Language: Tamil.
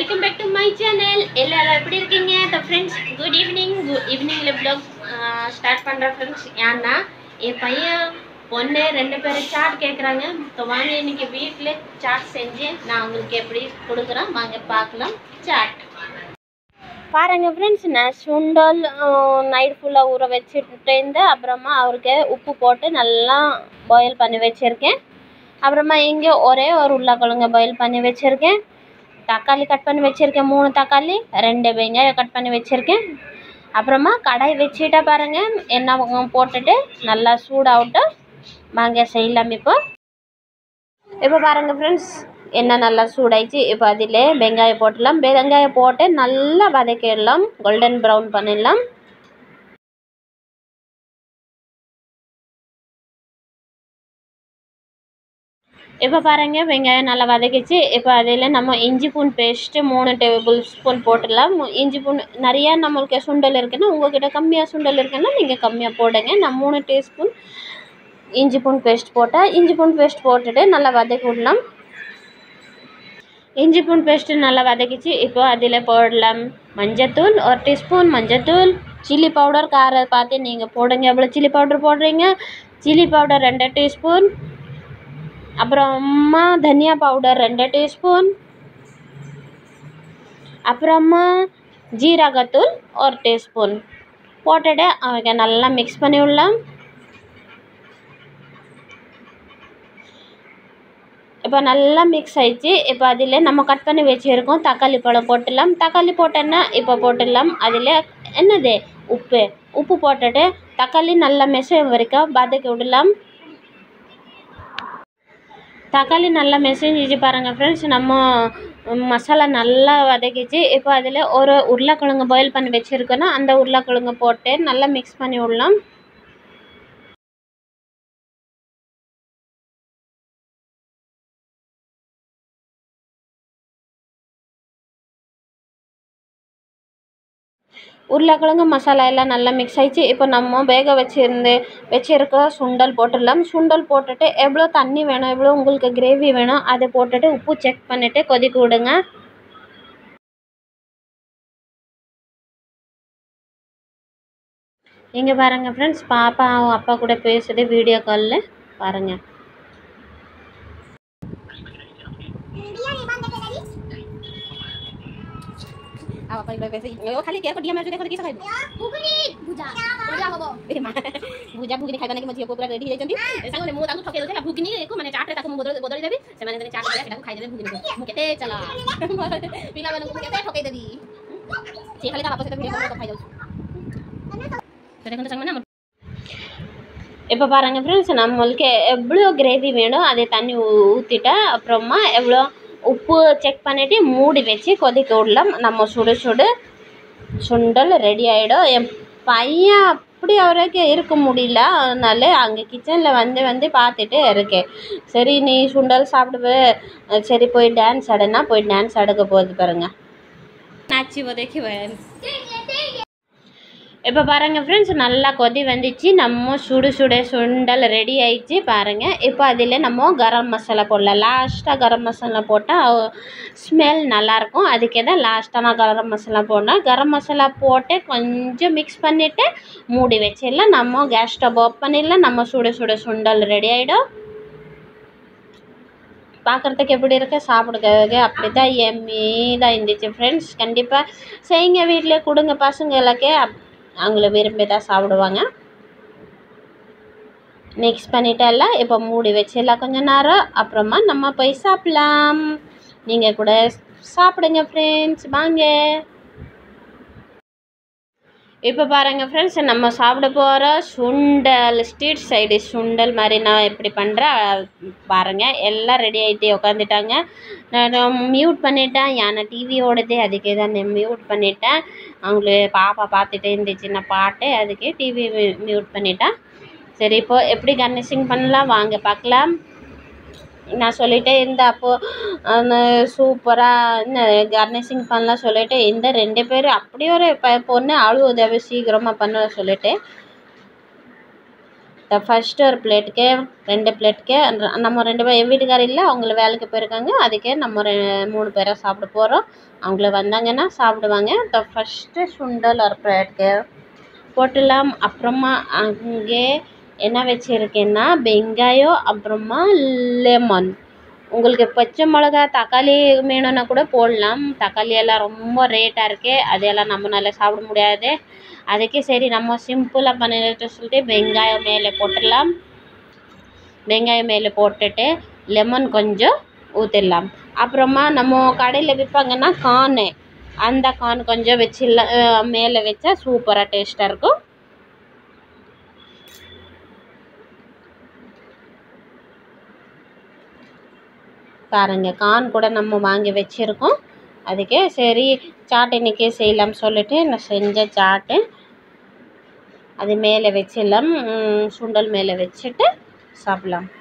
Welcome back to my channel எல்லாரும் எப்படி இருக்கீங்க த ஃப்ரெண்ட்ஸ் குட் ஈவினிங் குட் ஈவினிங்கில் ப்ளாக் ஸ்டார்ட் பண்ணுற ஃப்ரெண்ட்ஸ் ஏன்னா என் பையன் பொண்ணு ரெண்டு பேரும் சாட் கேட்குறாங்க ஸோ வாங்க இன்னைக்கு வீட்டில் சாட் செஞ்சு நான் உங்களுக்கு எப்படி கொடுக்குறேன் வாங்க பார்க்கலாம் சாட் பாருங்க ஃப்ரெண்ட்ஸ் நான் சுண்டல் நைட் ஃபுல்லாக ஊற வச்சுட்டு இருந்தேன் அப்புறமா அவருக்கு உப்பு போட்டு நல்லா பாயில் பண்ணி வச்சுருக்கேன் அப்புறமா இங்கே ஒரே ஒரு உருளைக்கிழங்க பாயில் பண்ணி வச்சுருக்கேன் தக்காளி கட் பண்ணி வச்சுருக்கேன் மூணு தக்காளி ரெண்டு வெங்காயம் கட் பண்ணி வச்சுருக்கேன் அப்புறமா கடாய் வச்சுட்டா பாருங்க எண்ணெய் போட்டுட்டு நல்லா சூடாகட்டும் வாங்க செய்யலாம் இப்போ இப்போ பாருங்க ஃப்ரெண்ட்ஸ் எண்ணெய் நல்லா சூடாயிடுச்சு இப்போ அதில் வெங்காயம் போட்டுடலாம் வெங்காயம் போட்டு நல்லா வதக்கிடலாம் கோல்டன் ப்ரௌன் பண்ணிடலாம் இப்போ பாருங்க வெங்காயம் நல்லா வதக்கிச்சு இப்போ அதில் நம்ம இஞ்சி பூண்டு பேஸ்ட்டு மூணு டேபிள் ஸ்பூன் போட்டுடலாம் இஞ்சி பூண்டு நிறையா நம்மளுக்கு சுண்டல் இருக்குன்னா உங்கள்கிட்ட கம்மியாக சுண்டல் இருக்குன்னா நீங்கள் கம்மியாக போடுங்க நான் மூணு டீஸ்பூன் இஞ்சி பூண்டு பேஸ்ட் போட்டேன் இஞ்சி பூண்டு பேஸ்ட் போட்டுட்டு நல்லா வதக்கி விடலாம் இஞ்சி பூண்டு பேஸ்ட்டு நல்லா வதக்கிச்சு இப்போ அதில் போடலாம் மஞ்சத்தூள் ஒரு டீஸ்பூன் மஞ்சத்தூள் சில்லி பவுடர் காரம் பார்த்து நீங்கள் போடுங்க எவ்வளோ சில்லி பவுடர் போடுறீங்க சில்லி பவுடர் ரெண்டு டீஸ்பூன் அப்புறமா தனியா பவுடர் ரெண்டு டீஸ்பூன் அப்புறமா ஜீரகத்தூள் ஒரு டீஸ்பூன் போட்டுட்டு அவங்க நல்லா மிக்ஸ் பண்ணி விடலாம் இப்போ நல்லா மிக்ஸ் ஆயிடுச்சு இப்போ அதில் நம்ம கட் பண்ணி வச்சுருக்கோம் தக்காளி பழம் போட்டுடலாம் தக்காளி போட்டோன்னா இப்போ போட்டுடலாம் அதில் என்னது உப்பு உப்பு போட்டுட்டு தக்காளி நல்லா மெச வரைக்கும் வதக்கி விடலாம் தக்காளி நல்லா மெசேஞ்சிச்சு பாருங்கள் ஃப்ரெண்ட்ஸ் நம்ம மசாலா நல்லா வதக்கிச்சு இப்போ அதில் ஒரு உருளைக்கிழங்கு பாயில் பண்ணி வச்சுருக்கோன்னா அந்த உருளைக்கிழங்கு போட்டு நல்லா மிக்ஸ் பண்ணி விடலாம் உருளைக்கிழங்கு மசாலா எல்லாம் நல்லா மிக்ஸ் ஆயிடுச்சு இப்போ நம்ம வேக வச்சிருந்து வச்சிருக்க சுண்டல் போட்டுடலாம் சுண்டல் போட்டுட்டு எவ்வளோ தண்ணி வேணும் எவ்வளோ உங்களுக்கு கிரேவி வேணும் அதை போட்டுட்டு உப்பு செக் பண்ணிவிட்டு கொதிக்க விடுங்க இங்கே பாருங்கள் ஃப்ரெண்ட்ஸ் பாப்பா அவங்க அப்பா கூட பேசுது வீடியோ காலில் பாருங்கள் apa paling baik sih? Yo kali kayak aku diam aja deh kalau kisah kayak. বুজা বড়িয়া হব Eh mah. বুঝা ভুগিনি খাইবা নাকি মধ্যে পুরা রেডি ହେଇଛନ୍ତି ସାଙ୍ଗମାନେ ମୁଁ ତାଙ୍କୁ ଠକେଇ ଦେଉଛି ଭୁଗିନି କୁ ମାନେ ଚାଟରେ ତାକୁ ମୁଁ ବଦଳି ବଦଳି ଦେବି ସେମାନେ ଯଦି ଚାଟ କରିବା ସେଟାକୁ ଖାଇଦେବେ ଭୁଗିନି ମୁଁ କେତେ ଚାଲା ପିଲାମାନଙ୍କୁ ମୁଁ କେତେ ଠକେଇ ଦେବି ସେ ଖାଲି ତା ବାପ ସହିତ ଭିଡ଼ିଓ କଲ୍ କଥା ହେଇଯାଉଛି ସେଟା କିନ୍ତୁ ସାଙ୍ଗମାନେ ଆମର இப்போ பாருங்கள் ஃப்ரெண்ட்ஸ் நம்மளுக்கு எவ்வளோ கிரேவி வேணும் அதை தண்ணி ஊற்றிட்டா அப்புறமா எவ்வளோ உப்பு செக் பண்ணிவிட்டு மூடி வச்சு கொதிக்க விடலாம் நம்ம சுடு சுடு சுண்டல் ரெடி ஆகிடும் என் பையன் அப்படி அவருக்கு இருக்க முடியல அதனால அங்கே கிச்சனில் வந்து வந்து பார்த்துட்டு இருக்கேன் சரி நீ சுண்டல் சாப்பிடுவ சரி போய் டான்ஸ் ஆடுனா போய் டான்ஸ் ஆடுக்க போகுது பாருங்க ନାଚିବ ଦେଖିବ இப்போ பாருங்கள் ஃப்ரெண்ட்ஸ் நல்லா கொதி வந்துச்சு நம்ம சுடு சுட சுண்டல் ரெடி ஆயிடுச்சு பாருங்கள் இப்போ அதில் நம்ம கரம் மசாலா போடலாம் லாஸ்ட்டாக கரம் மசாலா போட்டால் ஸ்மெல் நல்லாயிருக்கும் அதுக்கே தான் லாஸ்ட்டாக நான் கரம் மசாலா போடணும் கரம் மசாலா போட்டு கொஞ்சம் மிக்ஸ் பண்ணிவிட்டு மூடி வச்சிடலாம் நம்ம கேஸ் ஸ்டவ் ஆஃப் பண்ணிடலாம் நம்ம சுட சுட சுண்டல் ரெடி ஆகிடும் பார்க்குறதுக்கு எப்படி இருக்கு சாப்பிடுறதுக்கு அப்படி தான் எம்மி தான் இருந்துச்சு ஃப்ரெண்ட்ஸ் கண்டிப்பாக செய்யுங்க வீட்டில் கொடுங்க பசங்களுக்கு அப் அவங்கள விரும்பி தான் சாப்பிடுவாங்க மிக்ஸ் பண்ணிட்டெல்லாம் இப்போ மூடி வச்சிடலாம் கொஞ்ச நேரம் அப்புறமா நம்ம போய் சாப்பிடலாம் நீங்கள் கூட சாப்பிடுங்க ஃப்ரெண்ட்ஸ் வாங்க இப்போ பாருங்கள் ஃப்ரெண்ட்ஸ் நம்ம சாப்பிட போகிற சுண்டல் ஸ்ட்ரீட் சைடு சுண்டல் மாதிரி நான் எப்படி பண்ணுறேன் பாருங்கள் எல்லாம் ரெடி ஆகிட்டு உட்காந்துட்டாங்க நான் மியூட் பண்ணிட்டேன் யானை டிவி ஓடுது அதுக்கே தான் நான் மியூட் பண்ணிட்டேன் அவங்களுக்கு பாப்பா பார்த்துட்டே இருந்துச்சு நான் பாட்டு அதுக்கே டிவி மியூட் பண்ணிட்டேன் சரி இப்போ எப்படி கர்னிஷிங் பண்ணலாம் வாங்க பார்க்கலாம் நான் சொல்லிட்டே இருந்தேன் அப்போது சூப்பராக இந்த கர்னிஷிங் பண்ணலாம் சொல்லிட்டு இந்த ரெண்டு பேரும் அப்படி ஒரு ப பொண்ணு அழுவுது அவ சீக்கிரமாக பண்ண சொல்லிட்டு இந்த ஃபஸ்ட்டு ஒரு பிளேட்டுக்கு ரெண்டு பிளேட்டுக்கு நம்ம ரெண்டு பேர் என் வீட்டுக்காரர் இல்லை அவங்கள வேலைக்கு போயிருக்காங்க அதுக்கே நம்ம ரெ மூணு பேராக சாப்பிட போகிறோம் அவங்கள வந்தாங்கன்னா சாப்பிடுவாங்க இந்த ஃபஸ்ட்டு சுண்டல் ஒரு பிளேட்டுக்கு போட்டுடலாம் அப்புறமா அங்கே என்ன வச்சுருக்கேன்னா வெங்காயம் அப்புறமா லெமன் உங்களுக்கு பச்சை மிளகா தக்காளி வேணும்னா கூட போடலாம் தக்காளி எல்லாம் ரொம்ப ரேட்டாக இருக்கு அதெல்லாம் நம்மளால சாப்பிட முடியாது அதுக்கு சரி நம்ம சிம்பிளாக பண்ணிட்டு சொல்லிட்டு வெங்காயம் மேலே போட்டுடலாம் வெங்காயம் மேலே போட்டுட்டு லெமன் கொஞ்சம் ஊற்றிடலாம் அப்புறமா நம்ம கடையில் விற்பாங்கன்னா கார்னு அந்த கார்ன் கொஞ்சம் வச்சிடலாம் அஹ் மேலே வச்சா சூப்பராக டேஸ்ட்டாக இருக்கும் பாருங்க கார்ன் கூட நம்ம வாங்கி வச்சுருக்கோம் அதுக்கே சரி சாட் இன்றைக்கி செய்யலாம் சொல்லிட்டு நான் செஞ்ச சாட்டு அது மேலே வச்சிடலாம் ம், சுண்டல் மேலே வச்சுட்டு சாப்பிடலாம்